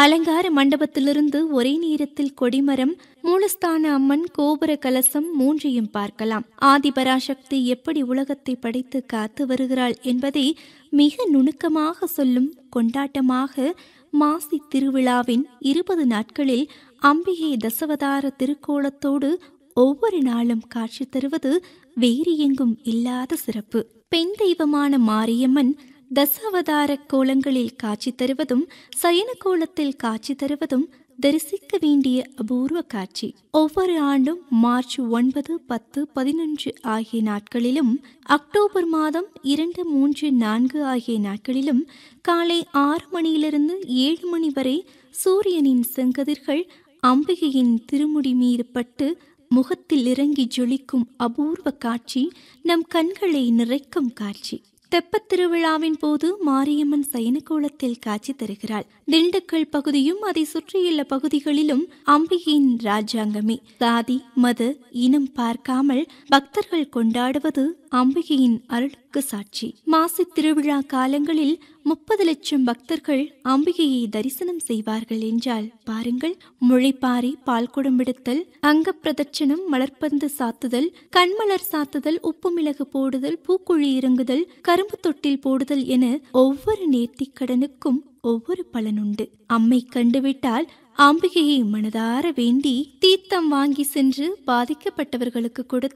அலங்கார மண்டபத்திலிருந்து ஒரே நேரத்தில் கொடிமரம் மூலஸ்தான அம்மன் கோபுர கலசம் மூன்றையும் பார்க்கலாம் ஆதிபராசக்தி எப்படி உலகத்தை படைத்து காத்து வருகிறாள் என்பதை மிக நுணுக்கமாக சொல்லும் கொண்டாட்டமாக மாசி திருவிழாவின் இருபது நாட்களில் அம்பிகை தசவதார திருக்கோலத்தோடு ஒவ்வொரு நாளும் காட்சி தருவது வேறு எங்கும் இல்லாத சிறப்பு பெண் தெய்வமான மாரியம்மன் தசாவதார கோலங்களில் காட்சி தருவதும் சயன கோலத்தில் காட்சி தருவதும் தரிசிக்க வேண்டிய அபூர்வ காட்சி ஒவ்வொரு ஆண்டும் மார்ச் ஒன்பது பத்து பதினொன்று ஆகிய நாட்களிலும் அக்டோபர் மாதம் இரண்டு மூன்று நான்கு ஆகிய நாட்களிலும் காலை ஆறு மணியிலிருந்து ஏழு மணி வரை சூரியனின் செங்கதிர்கள் அம்பிகையின் திருமுடி மீது பட்டு முகத்தில் இறங்கி ஜொலிக்கும் அபூர்வ காட்சி நம் கண்களை நிறைக்கும் காட்சி தெப்பத் திருவிழாவின் போது மாரியம்மன் சயனகோலத்தில் காட்சி தருகிறாள் திண்டுக்கல் பகுதியும் அதை சுற்றியுள்ள பகுதிகளிலும் அம்பிகையின் ராஜாங்கமே சாதி மத இனம் பார்க்காமல் பக்தர்கள் கொண்டாடுவது அம்பிகையின் அருளுக்கு சாட்சி மாசி திருவிழா காலங்களில் முப்பது லட்சம் பக்தர்கள் அம்பிகையை தரிசனம் செய்வார்கள் என்றால் பாருங்கள் முளைப்பாரி பால் குடம்பிடுத்தல் அங்க பிரதட்சணம் மலர்பந்து சாத்துதல் கண்மலர் சாத்துதல் உப்பு மிளகு போடுதல் பூக்குழி இறங்குதல் கரும்பு தொட்டில் போடுதல் என ஒவ்வொரு நேர்த்திக் கடனுக்கும் ஒவ்வொரு பலனுண்டு அம்மை கண்டுவிட்டால் அம்பிகையை மனதார வேண்டி தீர்த்தம் வாங்கி சென்று பாதிக்கப்பட்டவர்களுக்கு கொடுத்து